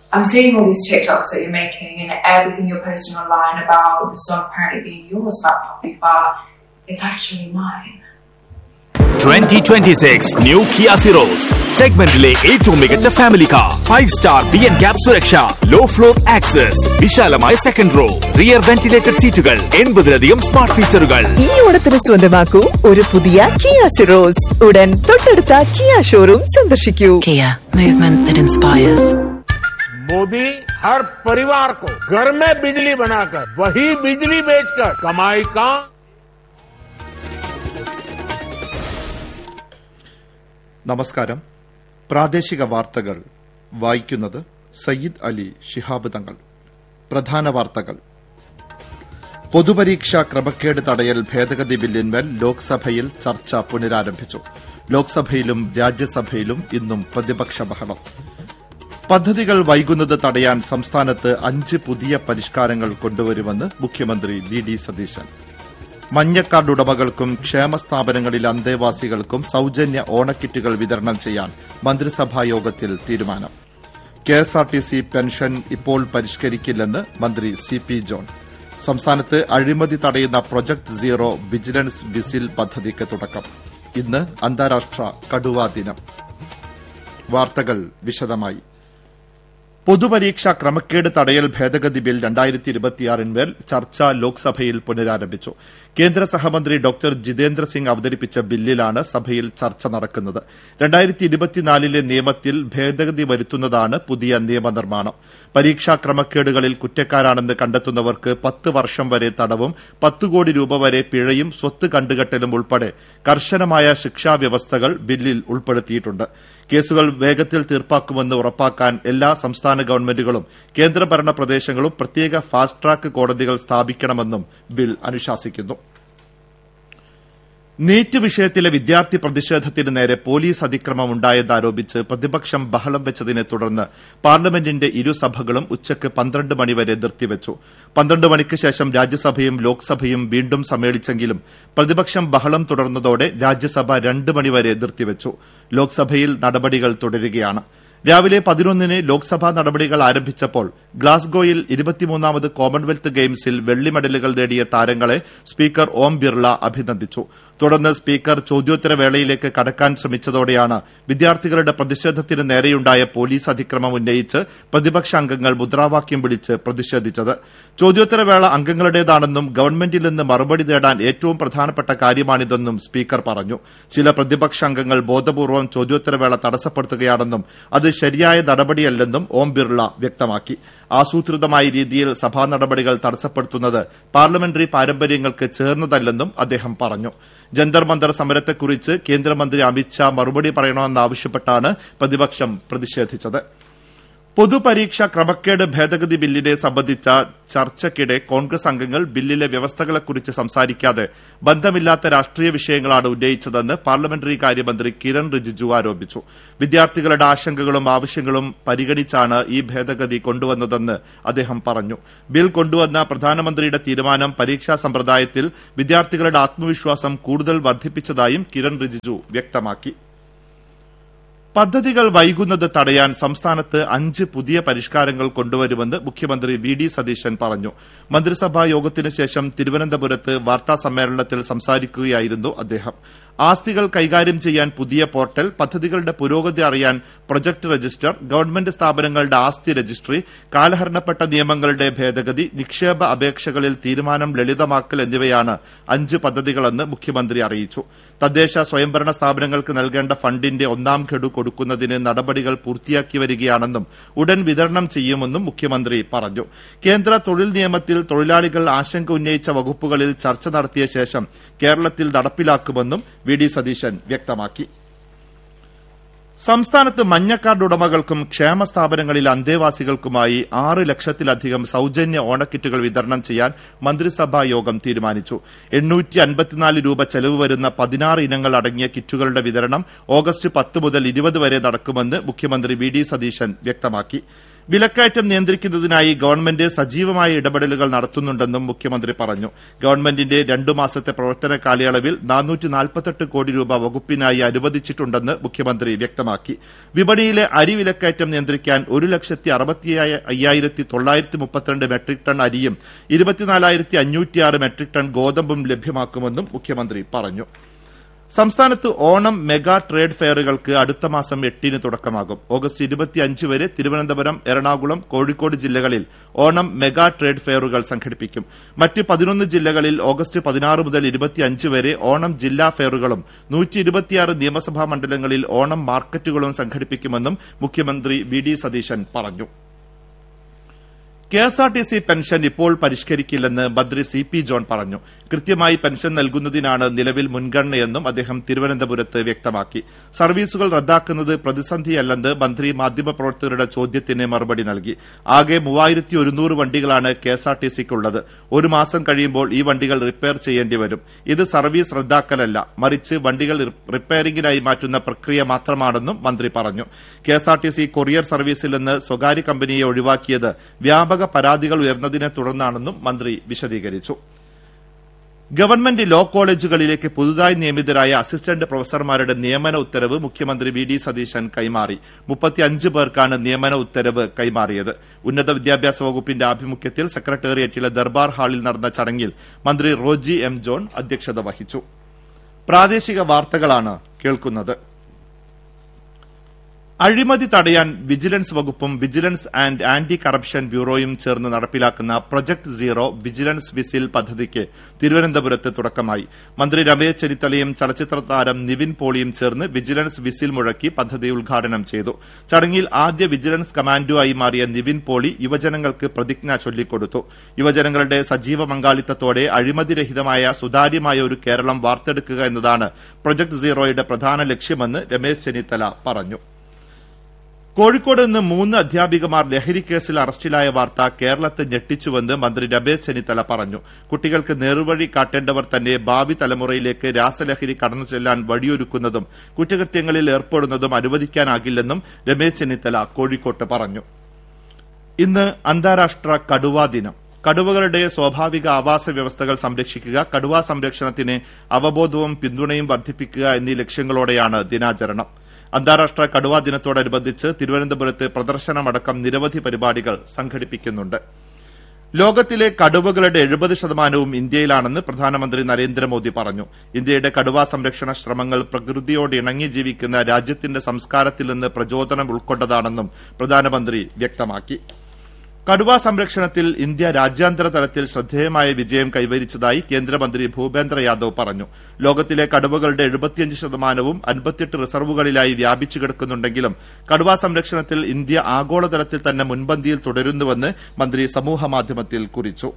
I'm seeing all these TikToks that you're making and everything you're posting online about the song apparently being yours, Fat Poppy, but it's actually mine. 2026 new Kia Syros സെഗ്മെന്റിലെ ഏറ്റവും മികച്ച family car five star B N CAP സുരക്ഷ low floor access വിശാലമായ second row rear ventilated സീറ്റുകൾ എൺപതിലധികം smart ഫീച്ചറുകൾ ഈ ഓണത്തിന് സ്വന്തമാക്കൂ ഒരു പുതിയ കിയ സിറോസ് ഉടൻ തൊട്ടടുത്ത കിയ ഷോറൂം സന്ദർശിക്കൂ Kia, movement that inspires. Modi हर परिवार को घर में बिजली बनाकर वही बिजली बेचकर कमाई का നമസ്കാരം പ്രാദേശിക വാർത്തകൾ വായിക്കുന്നത് സയ്യിദ് അലി ശിഹാബ് തങ്ങൾ പ്രധാന വാർത്തകൾ പൊതുപരീക്ഷാ ക്രമക്കേട് തടയൽ ഭേദഗതി ബില്ലിന്മേൽ ലോക്സഭയിൽ ചർച്ച പുനരാരംഭിച്ചു ലോക്സഭയിലും രാജ്യസഭയിലും ഇന്നും പ്രതിപക്ഷ ബഹളം പദ്ധതികൾ വൈകുന്നത് തടയാൻ സംസ്ഥാനത്ത് അഞ്ച് പുതിയ പരിഷ്കാരങ്ങൾ കൊണ്ടുവരുമെന്ന് മുഖ്യമന്ത്രി വി ഡി സതീശൻ മഞ്ഞക്കാർഡ് ഉടമകൾക്കും ക്ഷേമ സ്ഥാപനങ്ങളിലെ അന്തേവാസികൾക്കും സൌജന്യ ഓണക്കിറ്റുകൾ വിതരണം ചെയ്യാൻ മന്ത്രിസഭാ യോഗത്തിൽ തീരുമാനം കെഎസ്ആർടിസി പെൻഷൻ ഇപ്പോൾ പരിഷ്കരിക്കില്ലെന്ന് മന്ത്രി സി പി ജോൺ സംസ്ഥാനത്ത് അഴിമതി തടയുന്ന പ്രൊജക്ട് സീറോ വിജിലൻസ് വിസിൽ പദ്ധതിക്ക് തുടക്കം ഇന്ന് അന്താരാഷ്ട്ര കടുവാ ദിനം വാർത്തകൾ വിശദമായി പൊതുപരീക്ഷാ ക്രമക്കേട് തടയൽ ഭേദഗതി ബിൽ രണ്ടായിരത്തി ഇരുപത്തിയാറിന്മേൽ ചർച്ച ലോക്സഭയിൽ പുനരാരംഭിച്ചു കേന്ദ്ര സഹമന്ത്രി ഡോക്ടർ ജിതേന്ദ്ര സിംഗ് അവതരിപ്പിച്ച ബില്ലിലാണ് സഭയിൽ ചർച്ച നടക്കുന്നത് രണ്ടായിരത്തി ഇരുപത്തിനാലിലെ നിയമത്തിൽ ഭേദഗതി വരുത്തുന്നതാണ് പുതിയ നിയമനിർമ്മാണം പരീക്ഷാ ക്രമക്കേടുകളിൽ കുറ്റക്കാരാണെന്ന് കണ്ടെത്തുന്നവർക്ക് പത്ത് വർഷം വരെ തടവും പത്ത് കോടി രൂപ വരെ പിഴയും സ്വത്ത് കണ്ടുകെട്ടലും ഉൾപ്പെടെ കർശനമായ ശിക്ഷാ വ്യവസ്ഥകൾ ബില്ലിൽ ഉൾപ്പെടുത്തിയിട്ടുണ്ട് കേസുകൾ വേഗത്തിൽ തീർപ്പാക്കുമെന്ന് ഉറപ്പാക്കാൻ എല്ലാ സംസ്ഥാന ഗവൺമെന്റുകളും കേന്ദ്രഭരണ പ്രദേശങ്ങളും പ്രത്യേക ഫാസ്റ്റ് ട്രാക്ക് കോടതികൾ സ്ഥാപിക്കണമെന്നും ബിൽ അനുശാസിക്കുന്നു നീറ്റ് വിഷയത്തിലെ വിദ്യാർത്ഥി പ്രതിഷേധത്തിന് നേരെ പോലീസ് അതിക്രമം ഉണ്ടായതാരോപിച്ച് പ്രതിപക്ഷം ബഹളം വെച്ചതിനെ തുടർന്ന് പാർലമെന്റിന്റെ ഇരുസഭകളും ഉച്ചയ്ക്ക് പന്ത്രണ്ട് മണിവരെ നിർത്തിവച്ചു പന്ത്രണ്ട് മണിക്ക് ശേഷം രാജ്യസഭയും ലോക്സഭയും വീണ്ടും സമ്മേളിച്ചെങ്കിലും പ്രതിപക്ഷം ബഹളം തുടർന്നതോടെ രാജ്യസഭ രണ്ട് മണിവരെ നിർത്തിവച്ചു ലോക്സഭയിൽ നടപടികൾ തുടരുകയാണ് രാവിലെ പതിനൊന്നിന് ലോക്സഭാ നടപടികൾ ആരംഭിച്ചപ്പോൾ ഗ്ലാസ്ഗോയിൽ ഇരുപത്തിമൂന്നാമത് കോമൺവെൽത്ത് ഗെയിംസിൽ വെള്ളി മെഡലുകൾ നേടിയ താരങ്ങളെ സ്പീക്കർ ഓം ബിർള അഭിനന്ദിച്ചു തുടർന്ന് സ്പീക്കർ ചോദ്യോത്തരവേളയിലേക്ക് കടക്കാൻ ശ്രമിച്ചതോടെയാണ് വിദ്യാർത്ഥികളുടെ പ്രതിഷേധത്തിന് നേരെയുണ്ടായ പോലീസ് അതിക്രമം ഉന്നയിച്ച് പ്രതിപക്ഷ അംഗങ്ങൾ മുദ്രാവാക്യം വിളിച്ച് പ്രതിഷേധിച്ചത് ചോദ്യോത്തരവേള അംഗങ്ങളുടേതാണെന്നും ഗവൺമെന്റിൽ നിന്ന് മറുപടി നേടാൻ ഏറ്റവും പ്രധാനപ്പെട്ട കാര്യമാണിതെന്നും സ്പീക്കർ പറഞ്ഞു ചില പ്രതിപക്ഷ അംഗങ്ങൾ ബോധപൂർവം ചോദ്യോത്തരവേള തടസ്സപ്പെടുത്തുകയാണെന്നും അത് ശരിയായ നടപടിയല്ലെന്നും ഓം ബിർള വ്യക്തമാക്കി ആസൂത്രിതമായ രീതിയിൽ സഭാ നടപടികൾ തടസ്സപ്പെടുത്തുന്നത് പാർലമെന്ററി പാരമ്പര്യങ്ങൾക്ക് ചേർന്നതല്ലെന്നും അദ്ദേഹം പറഞ്ഞു ജന്തർ മന്ദർ സമരത്തെക്കുറിച്ച് കേന്ദ്രമന്ത്രി അമിത്ഷാ മറുപടി പറയണമെന്നാവശ്യപ്പെട്ടാണ് പ്രതിപക്ഷം പ്രതിഷേധിച്ചത് പൊതുപരീക്ഷ ക്രമക്കേട് ഭേദഗതി ബില്ലിനെ സംബന്ധിച്ച ചർച്ചയ്ക്കിടെ കോൺഗ്രസ് അംഗങ്ങൾ ബില്ലിലെ വ്യവസ്ഥകളെക്കുറിച്ച് സംസാരിക്കാതെ ബന്ധമില്ലാത്ത രാഷ്ട്രീയ വിഷയങ്ങളാണ് ഉന്നയിച്ചതെന്ന് പാർലമെന്ററി കാര്യമന്ത്രി കിരൺ റിജിജു ആരോപിച്ചു വിദ്യാർത്ഥികളുടെ ആശങ്കകളും ആവശ്യങ്ങളും പരിഗണിച്ചാണ് ഈ ഭേദഗതി കൊണ്ടുവന്നതെന്ന് അദ്ദേഹം പറഞ്ഞു ബിൽ കൊണ്ടുവന്ന പ്രധാനമന്ത്രിയുടെ തീരുമാനം പരീക്ഷാ സമ്പ്രദായത്തിൽ വിദ്യാർത്ഥികളുടെ ആത്മവിശ്വാസം കൂടുതൽ വർദ്ധിപ്പിച്ചതായും കിരൺ റിജിജു വ്യക്തമാക്കി പദ്ധതികൾ വൈകുന്നത് തടയാൻ സംസ്ഥാനത്ത് അഞ്ച് പുതിയ പരിഷ്കാരങ്ങൾ കൊണ്ടുവരുമെന്ന് മുഖ്യമന്ത്രി വി ഡി സതീശൻ പറഞ്ഞു മന്ത്രിസഭാ യോഗത്തിനു ശേഷം തിരുവനന്തപുരത്ത് വാർത്താ സമ്മേളനത്തിൽ സംസാരിക്കുകയായിരുന്നു അദ്ദേഹം ആസ്തികൾ കൈകാര്യം ചെയ്യാൻ പുതിയ പോർട്ടൽ പദ്ധതികളുടെ പുരോഗതി അറിയാൻ പ്രൊജക്ട് രജിസ്റ്റർ ഗവൺമെന്റ് സ്ഥാപനങ്ങളുടെ ആസ്തി രജിസ്ട്രി കാലഹരണപ്പെട്ട നിയമങ്ങളുടെ ഭേദഗതി നിക്ഷേപ അപേക്ഷകളിൽ തീരുമാനം ലളിതമാക്കൽ എന്നിവയാണ് അഞ്ച് പദ്ധതികളെന്ന് മുഖ്യമന്ത്രി അറിയിച്ചു തദ്ദേശ സ്വയംഭരണ സ്ഥാപനങ്ങൾക്ക് നൽകേണ്ട ഫണ്ടിന്റെ ഒന്നാം ഗഡു കൊടുക്കുന്നതിന് നടപടികൾ പൂർത്തിയാക്കി വരികയാണെന്നും ഉടൻ വിതരണം ചെയ്യുമെന്നും മുഖ്യമന്ത്രി പറഞ്ഞു കേന്ദ്ര തൊഴിൽ നിയമത്തിൽ തൊഴിലാളികൾ ആശങ്ക ഉന്നയിച്ച വകുപ്പുകളിൽ ചർച്ച നടത്തിയ ശേഷം കേരളത്തിൽ നടപ്പിലാക്കുമെന്നും വി ഡി സതീശൻ വ്യക്തമാക്കി സംസ്ഥാനത്ത് മഞ്ഞക്കാർഡ് ഉടമകൾക്കും ക്ഷേമ സ്ഥാപനങ്ങളിലെ അന്തേവാസികൾക്കുമായി ആറ് ലക്ഷത്തിലധികം സൌജന്യ ഓണക്കിറ്റുകൾ വിതരണം ചെയ്യാൻ മന്ത്രിസഭാ യോഗം തീരുമാനിച്ചു എണ്ണൂറ്റി അൻപത്തിനാല് രൂപ ചെലവ് വരുന്ന പതിനാറ് ഇനങ്ങൾ അടങ്ങിയ കിറ്റുകളുടെ വിതരണം ഓഗസ്റ്റ് പത്ത് മുതൽ ഇരുപത് വരെ നടക്കുമെന്ന് മുഖ്യമന്ത്രി വി ഡി സതീശൻ വ്യക്തമാക്കി വിലക്കയറ്റം നിയന്ത്രിക്കുന്നതിനായി ഗവൺമെന്റ് സജീവമായ ഇടപെടലുകൾ നടത്തുന്നുണ്ടെന്നും മുഖ്യമന്ത്രി പറഞ്ഞു ഗവൺമെന്റിന്റെ രണ്ടു മാസത്തെ പ്രവർത്തന കാലയളവിൽ കോടി രൂപ വകുപ്പിനായി അനുവദിച്ചിട്ടുണ്ടെന്ന് മുഖ്യമന്ത്രി വ്യക്തമാക്കി വിപണിയിലെ അരി വിലക്കയറ്റം നിയന്ത്രിക്കാൻ ഒരു ലക്ഷത്തി അറുപത്തി അയ്യായിരത്തി തൊള്ളായിരത്തി മുപ്പത്തിരണ്ട് മെട്രിക് ടൺ അരിയും ഇരുപത്തിനാലായിരത്തി അഞ്ഞൂറ്റിയാറ് മെട്രിക് ടൺ ഗോതമ്പും ലഭ്യമാക്കുമെന്നും മുഖ്യമന്ത്രി പറഞ്ഞു സംസ്ഥാനത്ത് ഓണം മെഗാ ട്രേഡ് ഫെയറുകൾക്ക് അടുത്ത മാസം എട്ടിന് തുടക്കമാകും ഓഗസ്റ്റ് ഇരുപത്തിയഞ്ച് വരെ തിരുവനന്തപുരം എറണാകുളം കോഴിക്കോട് ജില്ലകളിൽ ഓണം മെഗാ ട്രേഡ് ഫെയറുകൾ സംഘടിപ്പിക്കും മറ്റ് പതിനൊന്ന് ജില്ലകളിൽ ഓഗസ്റ്റ് പതിനാറ് മുതൽ ഇരുപത്തിയഞ്ച് വരെ ഓണം ജില്ലാ ഫെയറുകളും നൂറ്റി ഇരുപത്തിയാറ് നിയമസഭാ മണ്ഡലങ്ങളിൽ ഓണം മാർക്കറ്റുകളും സംഘടിപ്പിക്കുമെന്നും മുഖ്യമന്ത്രി വി ഡി സതീശൻ പറഞ്ഞു കെഎസ്ആർടിസി പെൻഷൻ ഇപ്പോൾ പരിഷ്കരിക്കില്ലെന്ന് മന്ത്രി സി പി ജോൺ പറഞ്ഞു കൃത്യമായി പെൻഷൻ നൽകുന്നതിനാണ് നിലവിൽ മുൻഗണനയെന്നും അദ്ദേഹം തിരുവനന്തപുരത്ത് വ്യക്തമാക്കി സർവീസുകൾ റദ്ദാക്കുന്നത് പ്രതിസന്ധിയല്ലെന്ന് മന്ത്രി മാധ്യമപ്രവർത്തകരുടെ ചോദ്യത്തിന് മറുപടി നൽകി ആകെ മൂവായിരത്തി ഒരുന്നൂറ് വണ്ടികളാണ് കെഎസ്ആർടിസിക്കുള്ളത് ഒരു മാസം കഴിയുമ്പോൾ ഈ വണ്ടികൾ റിപ്പയർ ചെയ്യേണ്ടി വരും ഇത് സർവീസ് റദ്ദാക്കലല്ല മറിച്ച് വണ്ടികൾ റിപ്പയറിംഗിനായി മാറ്റുന്ന പ്രക്രിയ മാത്രമാണെന്നും മന്ത്രി പറഞ്ഞു കെഎസ്ആർടിസി കൊറിയർ സർവീസിൽ നിന്ന് സ്വകാര്യ കമ്പനിയെ ഒഴിവാക്കിയത് വ്യാപക പരാതികൾ ഉയർന്നതിനെ തുടർന്നാണെന്നും മന്ത്രി വിശദീകരിച്ചു ഗവൺമെന്റ് ലോ കോളേജുകളിലേക്ക് പുതുതായി നിയമിതരായ അസിസ്റ്റന്റ് പ്രൊഫസർമാരുടെ നിയമന ഉത്തരവ് മുഖ്യമന്ത്രി വി ഡി സതീശൻ കൈമാറി മുപ്പത്തിയഞ്ച് പേർക്കാണ് നിയമന ഉത്തരവ് കൈമാറിയത് ഉന്നത വിദ്യാഭ്യാസ വകുപ്പിന്റെ ആഭിമുഖ്യത്തിൽ സെക്രട്ടേറിയറ്റിലെ ദർബാർ ഹാളിൽ നടന്ന ചടങ്ങിൽ മന്ത്രി റോജി എം ജോൺ അധ്യക്ഷത വഹിച്ചു പ്രാദേശിക വാർത്തകളാണ് കേൾക്കുന്നത് അഴിമതി തടയാൻ വിജിലൻസ് വകുപ്പും വിജിലൻസ് ആൻഡ് ആന്റി കറപ്ഷൻ ബ്യൂറോയും ചേർന്ന് നടപ്പിലാക്കുന്ന പ്രൊജക്ട് സീറോ വിജിലൻസ് വിസിൽ പദ്ധതിക്ക് തിരുവനന്തപുരത്ത് തുടക്കമായി മന്ത്രി രമേശ് ചെന്നിത്തലയും ചലച്ചിത്ര താരം നിവിൻ പോളിയും ചേർന്ന് വിജിലൻസ് വിസിൽ മുഴക്കി പദ്ധതി ഉദ്ഘാടനം ചെയ്തു ചടങ്ങിൽ ആദ്യ വിജിലൻസ് കമാൻഡോ ആയി മാറിയ നിവിൻ പോളി യുവജനങ്ങൾക്ക് പ്രതിജ്ഞ ചൊല്ലിക്കൊടുത്തു യുവജനങ്ങളുടെ സജീവ പങ്കാളിത്തത്തോടെ അഴിമതിരഹിതമായ സുതാര്യമായ ഒരു കേരളം വാർത്തെടുക്കുക എന്നതാണ് പ്രൊജക്ട് സീറോയുടെ പ്രധാന ലക്ഷ്യമെന്ന് രമേശ് ചെന്നിത്തല പറഞ്ഞു കോഴിക്കോട് നിന്ന് മൂന്ന് അധ്യാപികമാർ ലഹരി കേസിൽ അറസ്റ്റിലായ വാർത്ത കേരളത്തെ ഞെട്ടിച്ചുവെന്ന് മന്ത്രി രമേശ് ചെന്നിത്തല പറഞ്ഞു കുട്ടികൾക്ക് നേർവഴി കാട്ടേണ്ടവർ തന്നെ ഭാവി തലമുറയിലേക്ക് രാസലഹരി കടന്നു ചെല്ലാൻ വഴിയൊരുക്കുന്നതും കുറ്റകൃത്യങ്ങളിൽ ഏർപ്പെടുന്നതും അനുവദിക്കാനാകില്ലെന്നും രമേശ് ചെന്നിത്തല കോഴിക്കോട്ട് പറഞ്ഞു ഇന്ന് അന്താരാഷ്ട്ര കടുവാ ദിനം കടുവകളുടെ സ്വാഭാവിക ആവാസ വ്യവസ്ഥകൾ സംരക്ഷിക്കുക കടുവാ സംരക്ഷണത്തിന് അവബോധവും പിന്തുണയും വർദ്ധിപ്പിക്കുക എന്നീ ലക്ഷ്യങ്ങളോടെയാണ് ദിനാചരണം അന്താരാഷ്ട്ര കടുവാ ദിനത്തോടനുബന്ധിച്ച് തിരുവനന്തപുരത്ത് പ്രദർശനമടക്കം നിരവധി പരിപാടികൾ സംഘടിപ്പിക്കുന്നുണ്ട് ലോകത്തിലെ കടുവകളുടെ എഴുപത് ശതമാനവും ഇന്ത്യയിലാണെന്ന് പ്രധാനമന്ത്രി നരേന്ദ്രമോദി പറഞ്ഞു ഇന്ത്യയുടെ കടുവാ സംരക്ഷണ ശ്രമങ്ങൾ പ്രകൃതിയോട് ഇണങ്ങി ജീവിക്കുന്ന രാജ്യത്തിന്റെ സംസ്കാരത്തിൽ നിന്ന് പ്രചോദനം ഉൾക്കൊണ്ടതാണെന്നും പ്രധാനമന്ത്രി വ്യക്തമാക്കി കടുവാ സംരക്ഷണത്തിൽ ഇന്ത്യ രാജ്യാന്തര തലത്തിൽ ശ്രദ്ധേയമായ വിജയം കൈവരിച്ചതായി കേന്ദ്രമന്ത്രി ഭൂപേന്ദ്ര യാദവ് പറഞ്ഞു ലോകത്തിലെ കടുവകളുടെ എഴുപത്തിയഞ്ച് ശതമാനവും അൻപത്തിയെട്ട് റിസർവുകളിലായി വ്യാപിച്ചു കിടക്കുന്നുണ്ടെങ്കിലും കടുവാ സംരക്ഷണത്തിൽ ഇന്ത്യ ആഗോളതലത്തിൽ തന്നെ മുൻപന്തിയിൽ തുടരുന്നുവെന്ന് മന്ത്രി സമൂഹമാധ്യമത്തിൽ കുറിച്ചു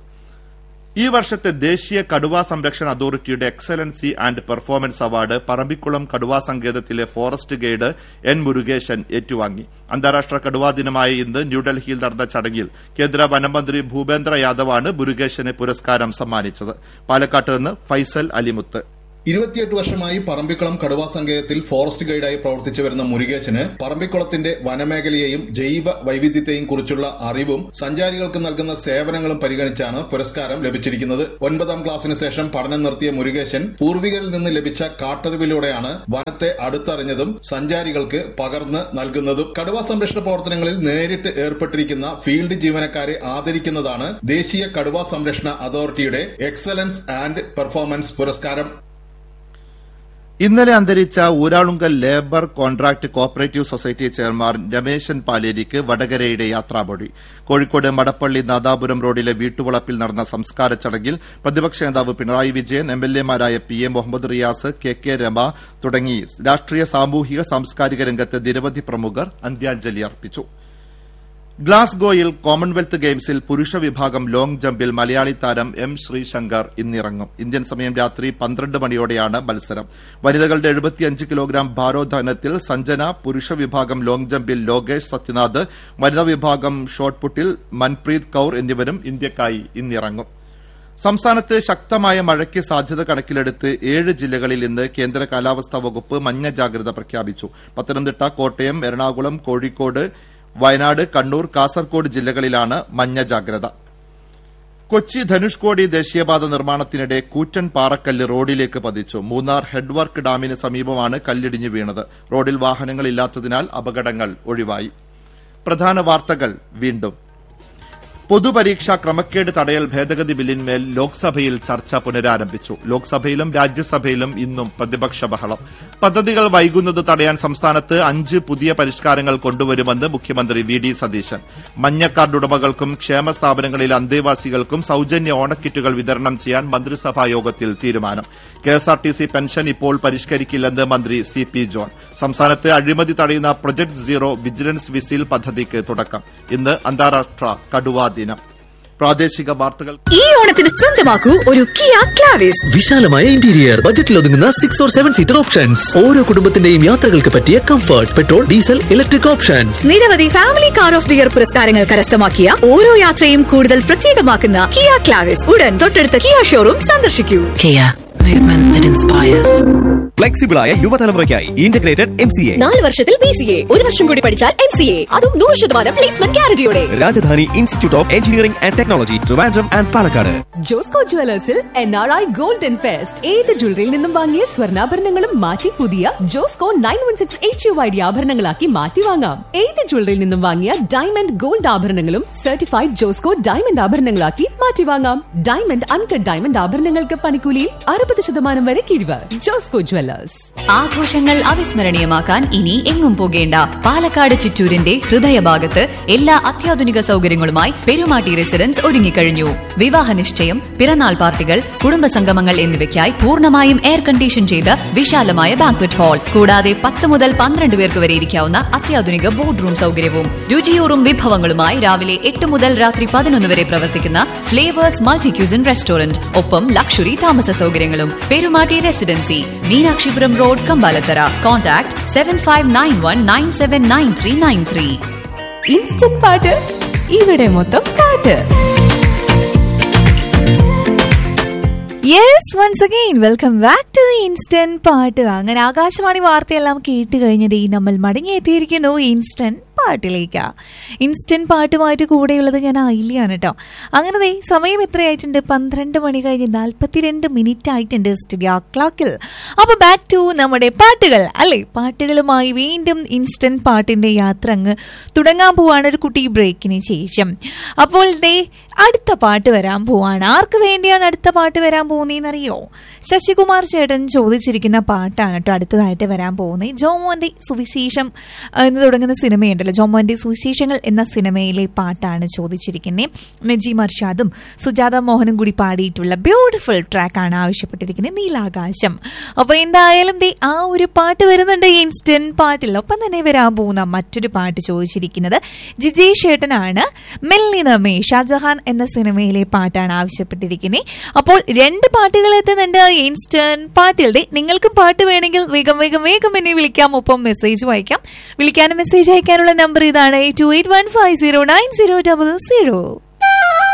ഈ വർഷത്തെ ദേശീയ കടുവാ സംരക്ഷണ അതോറിറ്റിയുടെ excellency and performance award Parambikulam കടുവാ സങ്കേതത്തിലെ ഫോറസ്റ്റ് ഗൈഡ് എൻ മുരുകേശൻ ഏറ്റുവാങ്ങി അന്താരാഷ്ട്ര കടുവാ ദിനമായ ഇന്ന് ന്യൂഡൽഹിയിൽ നടന്ന ചടങ്ങിൽ കേന്ദ്ര വനമന്ത്രി ഭൂപേന്ദ്ര യാദവാണ് മുരുകേശന് പുരസ്കാരം സമ്മാനിച്ചത് പാലക്കാട്ട് നിന്ന് ഫൈസൽ അലിമുത്ത് ഇരുപത്തിയെട്ട് വർഷമായി പറമ്പിക്കുളം കടുവാ സങ്കേതത്തിൽ ഫോറസ്റ്റ് ഗൈഡായി പ്രവർത്തിച്ചു വരുന്ന മുരുകേശന് പറമ്പിക്കുളത്തിന്റെ വനമേഖലയെയും ജൈവ വൈവിധ്യത്തെയും കുറിച്ചുള്ള അറിവും സഞ്ചാരികൾക്ക് നൽകുന്ന സേവനങ്ങളും പരിഗണിച്ചാണ് പുരസ്കാരം ലഭിച്ചിരിക്കുന്നത് ഒൻപതാം ക്ലാസ്സിന് ശേഷം പഠനം നിർത്തിയ മുരുകേശൻ പൂർവികരിൽ നിന്ന് ലഭിച്ച കാട്ടറിവിലൂടെയാണ് വനത്തെ അടുത്തറിഞ്ഞതും സഞ്ചാരികൾക്ക് പകർന്ന് നൽകുന്നതും കടുവാ സംരക്ഷണ പ്രവർത്തനങ്ങളിൽ നേരിട്ട് ഏർപ്പെട്ടിരിക്കുന്ന ഫീൽഡ് ജീവനക്കാരെ ആദരിക്കുന്നതാണ് ദേശീയ കടുവാ സംരക്ഷണ അതോറിറ്റിയുടെ എക്സലൻസ് ആൻഡ് പെർഫോമൻസ് പുരസ്കാരം ഇന്നലെ അന്തരിച്ച Uralungal labour contract cooperative society chairman Rameshan പാലേരിക്ക് വടകരയുടെ യാത്രാമൊഴി കോഴിക്കോട് മടപ്പള്ളി നാദാപുരം റോഡിലെ വീട്ടുവളപ്പിൽ നടന്ന സംസ്കാര ചടങ്ങിൽ പ്രതിപക്ഷ നേതാവ് പിണറായി വിജയൻ എംഎൽഎമാരായ P A Muhammad Riyas K K Rema തുടങ്ങി രാഷ്ട്രീയ സാമൂഹിക സാംസ്കാരിക രംഗത്തെ നിരവധി പ്രമുഖർ അന്ത്യാഞ്ജലി അർപ്പിച്ചു ഗ്ലാസ്ഗോയിൽ കോമൺവെൽത്ത് ഗെയിംസിൽ പുരുഷ വിഭാഗം ലോങ് ജമ്പിൽ മലയാളി താരം എം ശ്രീശങ്കർ ഇന്നിറങ്ങും ഇന്ത്യൻ സമയം രാത്രി പന്ത്രണ്ട് മണിയോടെയാണ് മത്സരം വനിതകളുടെ എഴുപത്തിയഞ്ച് കിലോഗ്രാം ഭാരോദ്വഹനത്തിൽ സഞ്ജന പുരുഷ വിഭാഗം ലോങ് ജമ്പിൽ ലോകേഷ് സത്യനാഥ് വനിതാ വിഭാഗം ഷോട്ട്പുട്ടിൽ മൻപ്രീത് കൌർ എന്നിവരും ഇന്ത്യക്കായി ഇന്നിറങ്ങും സംസ്ഥാനത്ത് ശക്തമായ മഴയ്ക്ക് സാധ്യത കണക്കിലെടുത്ത് ഏഴ് ജില്ലകളിൽ ഇന്ന് കേന്ദ്ര കാലാവസ്ഥാ വകുപ്പ് മഞ്ഞ ജാഗ്രത പ്രഖ്യാപിച്ചു പത്തനംതിട്ട കോട്ടയം എറണാകുളം കോഴിക്കോട് വയനാട് കണ്ണൂർ കാസർകോട് ജില്ലകളിലാണ് മഞ്ഞ ജാഗ്രത കൊച്ചി ധനുഷ്കോടി ദേശീയപാത നിർമ്മാണത്തിനിടെ കൂറ്റൻ പാറക്കല്ല് റോഡിലേക്ക് പതിച്ചു മൂന്നാർ ഹെഡ്വർക്ക് ഡാമിന് സമീപമാണ് കല്ലിടിഞ്ഞു വീണത് റോഡിൽ വാഹനങ്ങളില്ലാത്തതിനാൽ അപകടങ്ങൾ ഒഴിവായി പ്രധാന വാർത്തകൾ വീണ്ടും പൊതുപരീക്ഷാ ക്രമക്കേട് തടയൽ ഭേദഗതി ബില്ലിന്മേൽ ലോക്സഭയിൽ ചർച്ച പുനരാരംഭിച്ചു ലോക്സഭയിലും രാജ്യസഭയിലും ഇന്നും പ്രതിപക്ഷ ബഹളം പദ്ധതികൾ വൈകുന്നത് തടയാൻ സംസ്ഥാനത്ത് അഞ്ച് പുതിയ പരിഷ്കാരങ്ങൾ കൊണ്ടുവരുമെന്ന് മുഖ്യമന്ത്രി വി ഡി സതീശൻ മഞ്ഞക്കാർഡ് ഉടമകൾക്കും ക്ഷേമ സ്ഥാപനങ്ങളിലെ അന്തേവാസികൾക്കും സൌജന്യ ഓണക്കിറ്റുകൾ വിതരണം ചെയ്യാൻ മന്ത്രിസഭാ യോഗത്തിൽ തീരുമാനം കെഎസ്ആർടിസി പെൻഷൻ ഇപ്പോൾ പരിഷ്കരിക്കില്ലെന്ന് മന്ത്രി സി പി ജോൺ സംസ്ഥാനത്ത് അഴിമതി തടയുന്ന പ്രൊജക്ട് സീറോ വിജിലൻസ് വിസിൽ പദ്ധതിക്ക് തുടക്കം ഇന്ന് അന്താരാഷ്ട്ര കടുവാ ദിനം പ്രാദേശിക വാർത്തകൾ ഈ ഓണത്തിന് സ്വന്തമാക്കൂ ഒരു കിയ ക്ലാവിസ് വിശാലമായ ഇന്റീരിയർ ബജറ്റിൽ ഒതുങ്ങുന്ന six or seven seater options ഓരോ കുടുംബത്തിന്റെയും യാത്രകൾക്ക് പറ്റിയ comfort petrol diesel electric options നിരവധി family car of the year പുരസ്കാരങ്ങൾ കരസ്ഥമാക്കിയ ഓരോ യാത്രയും കൂടുതൽ പ്രത്യേകമാക്കുന്ന കിയ ക്ലാവിസ് ഉടൻ തൊട്ടടുത്ത കിയ ഷോറൂം സന്ദർശിക്കൂ Kia, movement that inspires. ഫ്ലെക്സിബിളായ യുവതലമുറയ്ക്കായി ഇന്റഗ്രേറ്റഡ് എം സി എ നാല് വർഷത്തിൽ ബി സി എ ഒരു വർഷം കൂടി പഠിച്ചാൽ എം സി എ അതും നൂറ് ശതമാനം പ്ലേസ്മെന്റ് ഗ്യാരണ്ടിയോടെ Rajadhani institute of engineering and technology Trivandrum and Palakkad Josco ജുവലേഴ്സിൽ N R I golden fest ഏത് ജ്വല്ലറിയിൽ നിന്നും വാങ്ങിയ സ്വർണ്ണാഭരണങ്ങളും മാറ്റി പുതിയ Josco nine one six H U I D ആഭരണങ്ങളാക്കി മാറ്റി വാങ്ങാം ഏത് ജ്വല്ലറിയിൽ നിന്നും വാങ്ങിയ ഡയമണ്ട് ഗോൾഡ് ആഭരണങ്ങളും സർട്ടിഫൈഡ് ജോസ്കോ ഡയമണ്ട് ആഭരണങ്ങളാക്കി മാറ്റി വാങ്ങാം ഡയമണ്ട് അൺകട്ട് ഡയമണ്ട് ആഭരണങ്ങൾക്ക് പണിക്കൂലിയിൽ അറുപത് ശതമാനം വരെ കിഴിവ് ജോസ്കോ ജുവലേഴ്സ് ആഘോഷങ്ങൾ അവിസ്മരണീയമാക്കാൻ ഇനി എങ്ങും പോകേണ്ട പാലക്കാട് ചിറ്റൂരിന്റെ ഹൃദയഭാഗത്ത് എല്ലാ അത്യാധുനിക സൗകര്യങ്ങളുമായി പെരുമാട്ടി റെസിഡൻസ് ഒരുങ്ങിക്കഴിഞ്ഞു വിവാഹ നിശ്ചയം പിറന്നാൾ പാർട്ടികൾ കുടുംബസംഗമങ്ങൾ എന്നിവയ്ക്കായി പൂർണ്ണമായും എയർ കണ്ടീഷൻ ചെയ്ത വിശാലമായ ബാങ്ക്വറ്റ് ഹാൾ കൂടാതെ പത്ത് മുതൽ പന്ത്രണ്ട് പേർക്ക് വരെ ഇരിക്കാവുന്ന അത്യാധുനിക ബോർഡ് റൂം സൗകര്യവും രുചിയൂറും വിഭവങ്ങളുമായി രാവിലെ എട്ട് മുതൽ രാത്രി പതിനൊന്ന് വരെ പ്രവർത്തിക്കുന്ന ഫ്ലേവേഴ്സ് മൾട്ടി ക്യൂസിൻ റെസ്റ്റോറന്റ് ഒപ്പം ലക്ഷറി താമസ സൗകര്യങ്ങളും Perumatti residency Meenakshipuram road Kambalathara contact seven five nine one nine seven nine three nine three instant പാട്ട് ഇവിടെ മൊത്തം പാട്ട് yes once again welcome back to instant പാട്ട് അങ്ങനെ ആകാശവാണി വാർത്തയെല്ലാം കേട്ട് കഴിഞ്ഞത് ഈ നമ്മൾ മടങ്ങിയെത്തിയിരിക്കുന്നു ഇൻസ്റ്റന്റ് പാട്ടിലേക്ക് ഇൻസ്റ്റന്റ് പാട്ടുമായിട്ട് കൂടെയുള്ളത് ഞാൻ ഐലിയാണ് കേട്ടോ അങ്ങനെ ദേ സമയം എത്രയായിട്ടുണ്ട് പന്ത്രണ്ട് മണി കഴിഞ്ഞ് നാൽപ്പത്തിരണ്ട് മിനിറ്റ് ആയിട്ടുണ്ട് സ്റ്റുഡിയോ ക്ലോക്കിൽ അപ്പൊ ബാക്ക് ടു നമ്മുടെ പാട്ടുകൾ അല്ലെ പാട്ടുകളുമായി വീണ്ടും ഇൻസ്റ്റന്റ് പാട്ടിന്റെ യാത്ര അങ്ങ് തുടങ്ങാൻ പോവാണ് ഒരു കുട്ടി ബ്രേക്കിന് ശേഷം അപ്പോൾ ദേ അടുത്ത പാട്ട് വരാൻ പോവാണ് ആർക്ക് വേണ്ടിയാണ് അടുത്ത പാട്ട് വരാൻ പോകുന്നതെന്നറിയോ ശശികുമാർ ചേട്ടൻ ചോദിച്ചിരിക്കുന്ന പാട്ടാണ് കേട്ടോ അടുത്തതായിട്ട് വരാൻ പോകുന്നത് ജോമോന്റെ സുവിശേഷം എന്ന് തുടങ്ങുന്ന സിനിമയുണ്ടല്ലോ ജോമോന്റെ സുവിശേഷങ്ങൾ എന്ന സിനിമയിലെ പാട്ടാണ് ചോദിച്ചിരിക്കുന്നത് നജീം അർഷാദും സുജാത മോഹനും കൂടി പാടിയിട്ടുള്ള ബ്യൂട്ടിഫുൾ ട്രാക്കാണ് ആവശ്യപ്പെട്ടിരിക്കുന്നത് നീലാകാശം അപ്പൊ എന്തായാലും ദേ ആ ഒരു പാട്ട് വരുന്നുണ്ട് ഇൻസ്റ്റന്റ് പാട്ടിൽ ഒപ്പം തന്നെ വരാൻ പോകുന്ന മറ്റൊരു പാട്ട് ചോദിച്ചിരിക്കുന്നത് ജിജേഷ് ചേട്ടനാണ് മെല്ലിനമേ ഷാജഹാൻ എന്ന സിനിമയിലെ പാട്ടാണ് ആവശ്യപ്പെട്ടിരിക്കുന്നത് അപ്പോൾ രണ്ട് പാട്ടുകൾ എത്തുന്നുണ്ട് ഇൻസ്റ്റന്റ് പാട്ടിൽ ദേ നിങ്ങൾക്ക് പാട്ട് വേണമെങ്കിൽ വേഗം വേഗം വേഗം എന്നെ വിളിക്കാം ഒപ്പം മെസ്സേജ് വായിക്കാം വിളിക്കാനും മെസ്സേജ് അയക്കാനുള്ള നമ്പർ ഇതാണ് two eight one five zero nine zero double zero